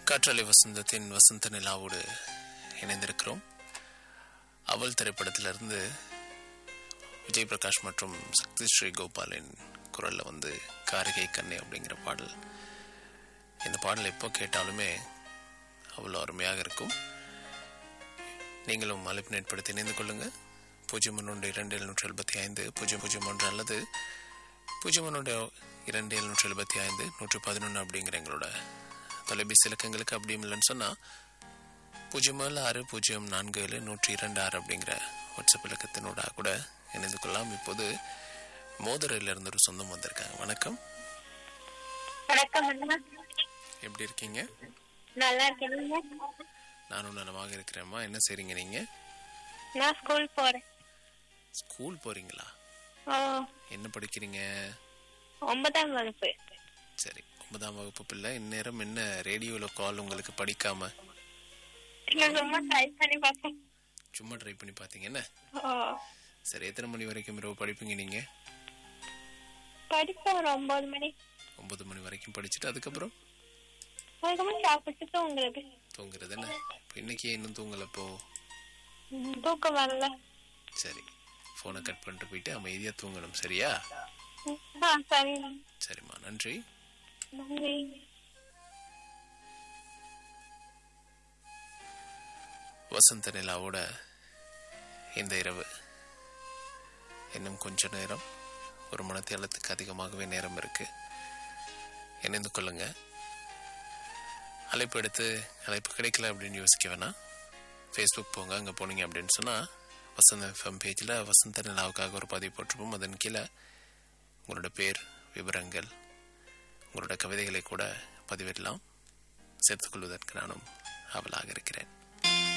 காற்றாலை வசந்தத்தின் வசந்த நிலாவோடு இணைந்திருக்கிறோம் அவள் திரைப்படத்திலிருந்து விஜய் பிரகாஷ் மற்றும் சக்தி ஸ்ரீ கோபாலின் குரல்ல வந்து காரிகை கண்ணே அப்படிங்கிற பாடல் இந்த பாடல் எப்போ கேட்டாலுமே அவ்வளோ அருமையாக இருக்கும் நீங்களும் அழைப்பு ஏற்படுத்தி இணைந்து கொள்ளுங்க பூஜ்ஜியம் ஒன்று இரண்டு எழுநூற்றி எழுபத்தி ஐந்து பூஜ்ஜியம் பூஜ்ஜியம் ஒன்று அல்லது பூஜ்ஜியம் ஒன்று இரண்டு எழுநூற்றி எழுபத்தி ஐந்து நூற்றி பதினொன்று அப்படிங்கிற எங்களோட தொலைபேசி இலக்கங்களுக்கு அப்படியும் இல்லைன்னு சொன்னால் பூஜ்ஜியம் ஏழு ஆறு பூஜ்ஜியம் நான்கு ஏழு நூற்றி இரண்டு ஆறு அப்படிங்கிற வாட்ஸ்அப் இலக்கத்தினோட கூட இணைந்து கொள்ளலாம் இப்போது மோதிரையில இருந்து ஒரு சொந்தம் வந்திருக்காங்க வணக்கம் வணக்கம் அண்ணா எப்படி இருக்கீங்க நல்லா இருக்கேன் நீங்க? நானும் நலமாக இருக்கிறேம்மா என்ன செய்றீங்க நீங்க நான் ஸ்கூல் போறேன் ஸ்கூல் போறீங்களா ஓ என்ன படிக்கிறீங்க ஒன்பதாம் வகுப்பு சரி ஒன்பதாம் வகுப்பு பிள்ளை இந்நேரம் என்ன ரேடியோவில் கால் உங்களுக்கு படிக்காம நான் சும்மா ட்ரை பண்ணி பார்ப்பேன் சும்மா ட்ரை பண்ணி பார்த்தீங்க என்ன ஓ சரி எத்தனை மணி வரைக்கும் இரவு படிப்பீங்க நீங்க படிப்பேன் ஒரு ஒன்பது மணி ஒன்பது மணி வரைக்கும் படிச்சுட்டு அதுக்கப்புறம் அதுக்கப்புறம் சாப்பிட்டு உங்களுக்கு தூங்குறது என்ன இப்போ இன்னைக்கு இன்னும் தூங்கலப்போ தூக்கம் வரல சரி ஃபோனை கட் பண்ணிட்டு போயிட்டு அமைதியாக தூங்கணும் சரியா ஆ சரி சரிம்மா நன்றி நன்றி வசந்த நிலாவோட இந்த இரவு இன்னும் கொஞ்ச நேரம் ஒரு மணத்தேளத்துக்கு அதிகமாகவே நேரம் இருக்கு இணைந்து கொள்ளுங்க அழைப்பு எடுத்து அழைப்பு கிடைக்கல அப்படின்னு யோசிக்க வேணாம் ஃபேஸ்புக் போங்க அங்கே போனீங்க அப்படின்னு சொன்னால் வசந்த எஃப்எம் பேஜில் வசந்த நிலாவுக்காக ஒரு பதிவு போட்டிருப்போம் அதன் கீழே உங்களோட பேர் விவரங்கள் உங்களோட கவிதைகளை கூட பதிவிடலாம் சேர்த்துக்கொள்வதற்கு நானும் ஆவலாக இருக்கிறேன்